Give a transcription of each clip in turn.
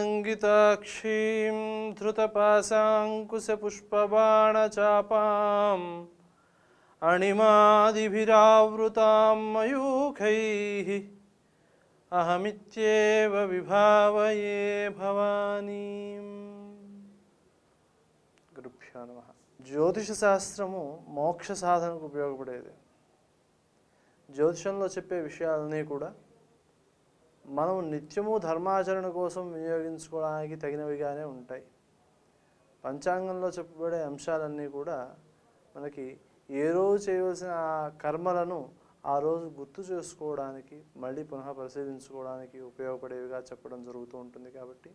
ధృతాంగితాక్షీం ధృతపాశాంకుశపుష్పబాణచాపాం అణిమాదిభిరావృతాం మయూఖైः అహమిత్యేవ విభావయే భవానీం గురుభ్యో నమ జ్యోతిష శాస్త్రము మోక్ష సాధనకు ఉపయోగపడేది జ్యోతిషంలో చెప్పే విషయాలన్నీ కూడా మనం నిత్యము ధర్మాచరణ కోసం వినియోగించుకోవడానికి తగినవిగానే ఉంటాయి పంచాంగంలో చెప్పబడే అంశాలన్నీ కూడా మనకి ఏ రోజు చేయవలసిన ఆ కర్మలను ఆ రోజు గుర్తు చేసుకోవడానికి మళ్ళీ పునః పరిశీలించుకోవడానికి ఉపయోగపడేవిగా చెప్పడం జరుగుతూ ఉంటుంది కాబట్టి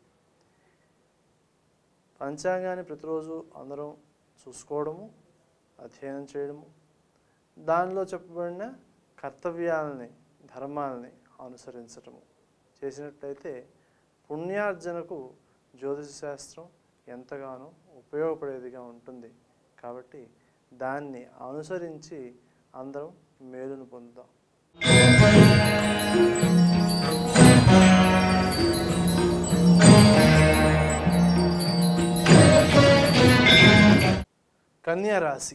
పంచాంగాన్ని ప్రతిరోజు అందరం చూసుకోవడము అధ్యయనం చేయడము దానిలో చెప్పబడిన కర్తవ్యాలని ధర్మాలని అనుసరించటము చేసినట్లయితే పుణ్యార్జనకు జ్యోతిష శాస్త్రం ఎంతగానో ఉపయోగపడేదిగా ఉంటుంది కాబట్టి దాన్ని అనుసరించి అందరం మేలును పొందుదాం కన్యా రాశి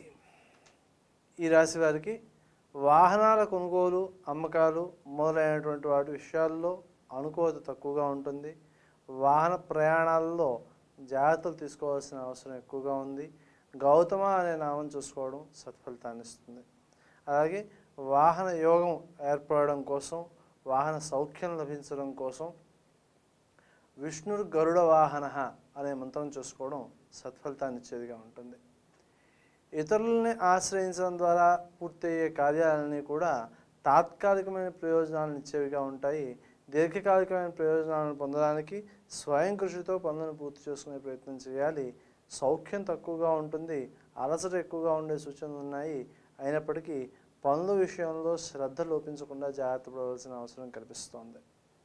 ఈ రాశి వారికి వాహనాల కొనుగోలు అమ్మకాలు మొదలైనటువంటి వాటి విషయాల్లో అనుకూలత తక్కువగా ఉంటుంది వాహన ప్రయాణాల్లో జాగ్రత్తలు తీసుకోవాల్సిన అవసరం ఎక్కువగా ఉంది గౌతమ అనే నామం చూసుకోవడం సత్ఫలితాన్ని ఇస్తుంది అలాగే వాహన యోగం ఏర్పడడం కోసం వాహన సౌఖ్యం లభించడం కోసం విష్ణుర్ గరుడ వాహన అనే మంత్రం చూసుకోవడం సత్ఫలితాన్ని ఇచ్చేదిగా ఉంటుంది ఇతరులని ఆశ్రయించడం ద్వారా పూర్తయ్యే కార్యాలన్నీ కూడా తాత్కాలికమైన ప్రయోజనాలను ఇచ్చేవిగా ఉంటాయి దీర్ఘకాలికమైన ప్రయోజనాలను పొందడానికి స్వయం కృషితో పనులను పూర్తి చేసుకునే ప్రయత్నం చేయాలి సౌఖ్యం తక్కువగా ఉంటుంది అలసట ఎక్కువగా ఉండే సూచనలు ఉన్నాయి అయినప్పటికీ పనుల విషయంలో శ్రద్ధ లోపించకుండా జాగ్రత్త పడవలసిన అవసరం కనిపిస్తోంది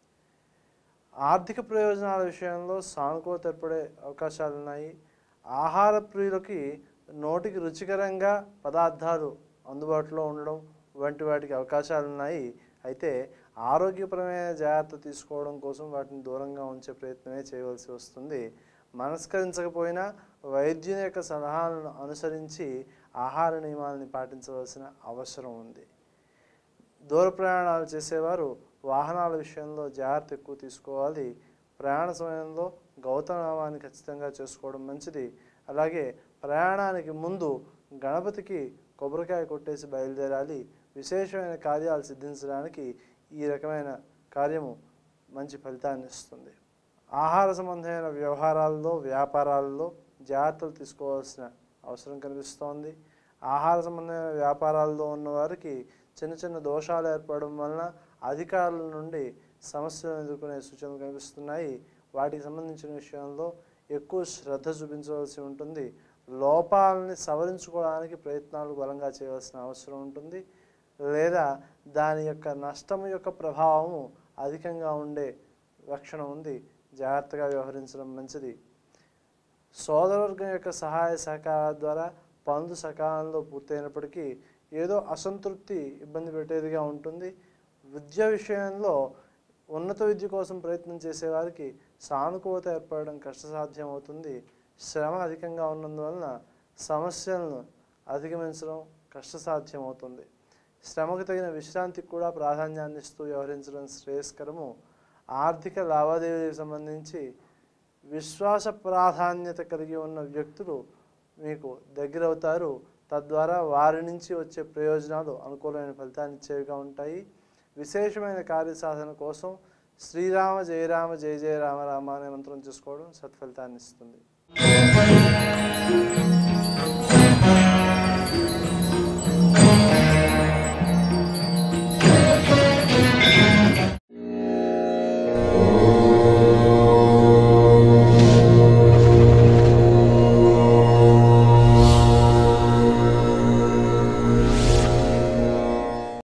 ఆర్థిక ప్రయోజనాల విషయంలో సానుకూలత ఏర్పడే అవకాశాలు ఉన్నాయి ఆహార ప్రియులకి నోటికి రుచికరంగా పదార్థాలు అందుబాటులో ఉండడం వంటి వాటికి అవకాశాలు ఉన్నాయి అయితే ఆరోగ్యపరమైన జాగ్రత్త తీసుకోవడం కోసం వాటిని దూరంగా ఉంచే ప్రయత్నమే చేయవలసి వస్తుంది మనస్కరించకపోయినా వైద్యుని యొక్క సలహాలను అనుసరించి ఆహార నియమాలని పాటించవలసిన అవసరం ఉంది దూర ప్రయాణాలు చేసేవారు వాహనాల విషయంలో జాగ్రత్త ఎక్కువ తీసుకోవాలి ప్రయాణ సమయంలో గౌతమనామాన్ని ఖచ్చితంగా చేసుకోవడం మంచిది అలాగే ప్రయాణానికి ముందు గణపతికి కొబ్బరికాయ కొట్టేసి బయలుదేరాలి విశేషమైన కార్యాలు సిద్ధించడానికి ఈ రకమైన కార్యము మంచి ఫలితాన్ని ఇస్తుంది ఆహార సంబంధమైన వ్యవహారాల్లో వ్యాపారాల్లో జాగ్రత్తలు తీసుకోవాల్సిన అవసరం కనిపిస్తోంది ఆహార సంబంధమైన వ్యాపారాల్లో ఉన్న వారికి చిన్న చిన్న దోషాలు ఏర్పడడం వలన అధికారుల నుండి సమస్యలను ఎదుర్కొనే సూచనలు కనిపిస్తున్నాయి వాటికి సంబంధించిన విషయంలో ఎక్కువ శ్రద్ధ చూపించవలసి ఉంటుంది లోపాలని సవరించుకోవడానికి ప్రయత్నాలు బలంగా చేయవలసిన అవసరం ఉంటుంది లేదా దాని యొక్క నష్టం యొక్క ప్రభావము అధికంగా ఉండే లక్షణం ఉంది జాగ్రత్తగా వ్యవహరించడం మంచిది సోదరవర్గం యొక్క సహాయ సహకారాల ద్వారా పనులు సకాలంలో పూర్తయినప్పటికీ ఏదో అసంతృప్తి ఇబ్బంది పెట్టేదిగా ఉంటుంది విద్య విషయంలో ఉన్నత విద్య కోసం ప్రయత్నం చేసేవారికి సానుకూలత ఏర్పడడం కష్టసాధ్యం అవుతుంది శ్రమ అధికంగా ఉన్నందువలన సమస్యలను అధిగమించడం కష్టసాధ్యం అవుతుంది శ్రమకు తగిన విశ్రాంతికి కూడా ప్రాధాన్యాన్ని ఇస్తూ వ్యవహరించడం శ్రేయస్కరము ఆర్థిక లావాదేవీలకు సంబంధించి విశ్వాస ప్రాధాన్యత కలిగి ఉన్న వ్యక్తులు మీకు దగ్గరవుతారు తద్వారా వారి నుంచి వచ్చే ప్రయోజనాలు అనుకూలమైన ఫలితాన్ని ఇచ్చేవిగా ఉంటాయి విశేషమైన కార్యసాధన కోసం శ్రీరామ జయరామ జయ జయ రామ రామ అనే మంత్రం చూసుకోవడం సత్ఫలితాన్ని ఇస్తుంది